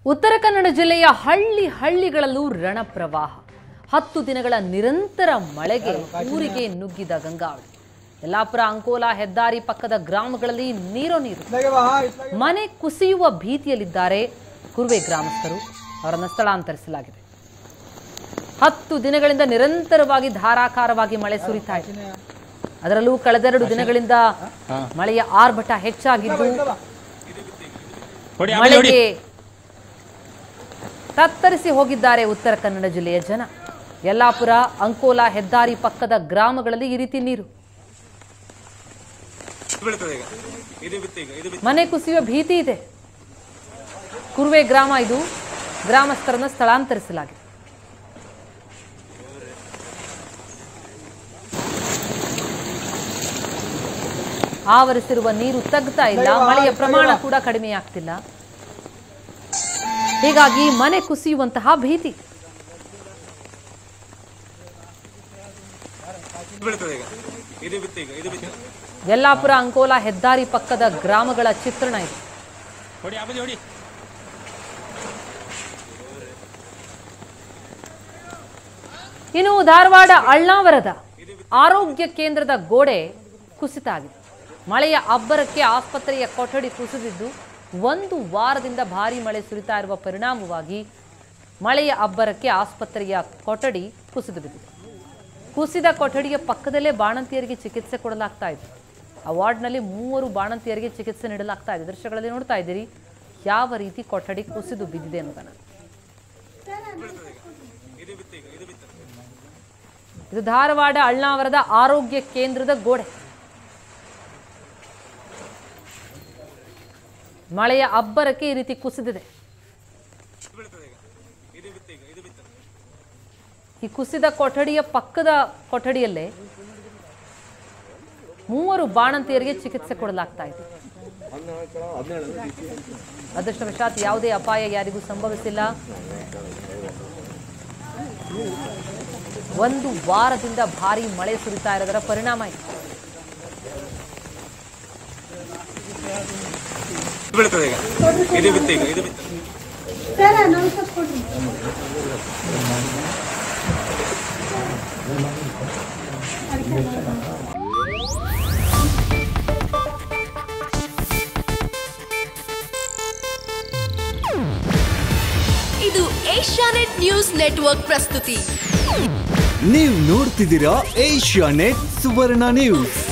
ಉತ್ತರ ಕನ್ನಡ ಜಿಲ್ಲೆಯ ಹಳ್ಳಿ ಹಳ್ಳಿಗಳಲ್ಲೂ ರಣಪ್ರವಾಹ ಹತ್ತು ದಿನಗಳ ನಿರಂತರ ಮಳೆಗೆ ಊರಿಗೆ ನುಗ್ಗಿದ ಗಂಗಾವಳಿ ಯಲ್ಲಾಪುರ ಅಂಕೋಲಾ ಹೆದ್ದಾರಿ ಪಕ್ಕದ ಗ್ರಾಮಗಳಲ್ಲಿ ನೀರೋ ನೀರು ಮನೆ ಕುಸಿಯುವ ಭೀತಿಯಲ್ಲಿದ್ದಾರೆ ಕುರುವೆ ಗ್ರಾಮಸ್ಥರು ಅವರನ್ನು ಸ್ಥಳಾಂತರಿಸಲಾಗಿದೆ ಹತ್ತು ದಿನಗಳಿಂದ ನಿರಂತರವಾಗಿ ಧಾರಾಕಾರವಾಗಿ ಮಳೆ ಸುರಿತಾ ಇದೆ ಅದರಲ್ಲೂ ಕಳೆದೆರಡು ದಿನಗಳಿಂದ ಮಳೆಯ ಆರ್ಭಟ ಹೆಚ್ಚಾಗಿದ್ದು ಹೊಡಿ ಆಮೇಲೆ ಹೊಡಿ ಮಳೆಗೆ ತತ್ತರಿಸಿ ಹೋಗಿದ್ದಾರೆ ಉತ್ತರ ಕನ್ನಡ ಜಿಲ್ಲೆಯ ಜನ ಯಲ್ಲಾಪುರ ಅಂಕೋಲಾ ಹೆದ್ದಾರಿ ಪಕ್ಕದ ಗ್ರಾಮಗಳಲ್ಲಿ ಈ ರೀತಿ ನೀರು ಮನೆ ಕುಸಿಯುವ ಭೀತಿ ಇದೆ ಕುರುವೆ ಗ್ರಾಮ ಇದು ಗ್ರಾಮಸ್ಥರನ್ನ ಸ್ಥಳಾಂತರಿಸಲಾಗಿದೆ ಆವರಿಸಿರುವ ನೀರು ತಗ್ತಾ ಇಲ್ಲ ಮಳೆಯ ಪ್ರಮಾಣ ಕೂಡ ಕಡಿಮೆಯಾಗ್ತಿಲ್ಲ ಹೀಗಾಗಿ ಮನೆ ಕುಸಿಯುವಂತಹ ಭೀತಿ ಯಲ್ಲಾಪುರ ಅಂಕೋಲಾ ಹೆದ್ದಾರಿ ಪಕ್ಕದ ಗ್ರಾಮಗಳ ಚಿತ್ರಣ ಇದು ಹೊಡಿ ಆಮೇಲೆ ಹೊಡಿ ಇನ್ನು ಧಾರವಾಡ ಅಳ್ನಾವರದ ಆರೋಗ್ಯ ಕೇಂದ್ರದ ಗೋಡೆ ಕುಸಿತ ಆಗಿದೆ ಮಳೆಯ ಅಬ್ಬರಕ್ಕೆ ಆಸ್ಪತ್ರೆಯ ಕೊಠಡಿ ಕುಸಿದಿದ್ದು ಒಂದು ವಾರದಿಂದ ಭಾರಿ ಮಳೆ ಸುರಿತಾ ಇರುವ ಪರಿಣಾಮವಾಗಿ ಮಳೆಯ ಅಬ್ಬರಕ್ಕೆ ಆಸ್ಪತ್ರೆಯ ಕೊಠಡಿ ಕುಸಿದು ಬಿದ್ದಿದೆ ಕುಸಿದ ಕೊಠಡಿಯ ಪಕ್ಕದಲ್ಲೇ ಬಾಣಂತಿಯರಿಗೆ ಚಿಕಿತ್ಸೆ ಕೊಡಲಾಗ್ತಾ ಇದೆ ಆ ವಾರ್ಡ್ನಲ್ಲಿ ಮೂವರು ಬಾಣಂತಿಯರಿಗೆ ಚಿಕಿತ್ಸೆ ನೀಡಲಾಗ್ತಾ ಇದೆ ದೃಶ್ಯಗಳಲ್ಲಿ ನೋಡ್ತಾ ಇದ್ದೀರಿ ಯಾವ ರೀತಿ ಕೊಠಡಿ ಕುಸಿದು ಬಿದ್ದಿದೆ ಅನ್ನೋದನ್ನ ಇದು ಧಾರವಾಡ ಅಳ್ನಾವರದ ಆರೋಗ್ಯ ಕೇಂದ್ರದ ಗೋಡೆ ಮಳೆಯ ಅಬ್ಬರಕ್ಕೆ ಈ ರೀತಿ ಕುಸಿದಿದೆ ಈ ಕುಸಿದ ಕೊಠಡಿಯ ಪಕ್ಕದ ಕೊಠಡಿಯಲ್ಲೇ ಮೂವರು ಬಾಣಂತಿಯರಿಗೆ ಚಿಕಿತ್ಸೆ ಕೊಡಲಾಗ್ತಾ ಇದೆ ಅದೃಷ್ಟವಶಾತ್ ಯಾವುದೇ ಅಪಾಯ ಯಾರಿಗೂ ಸಂಭವಿಸಿಲ್ಲ ಒಂದು ವಾರದಿಂದ ಭಾರಿ ಮಳೆ ಸುರಿತಾ ಇರೋದರ ಪರಿಣಾಮ ಇದೆ ಬೀಳ್ತದೆ ಈಗ ಇದು ಬಿತ್ತು ಈಗ ಇದು ಬಿತ್ತು ಸರ್ ನಮಸ್ಕಾರ ಕೊಡ್ರಿ ಇದು ಏಷ್ಯಾನೆಟ್ ನ್ಯೂಸ್ ನೆಟ್ವರ್ಕ್ ಪ್ರಸ್ತುತಿ ನೀವು ನೋಡ್ತಿದ್ದೀರಾ ಏಷ್ಯಾ ನೆಟ್ ಸುವರ್ಣ ನ್ಯೂಸ್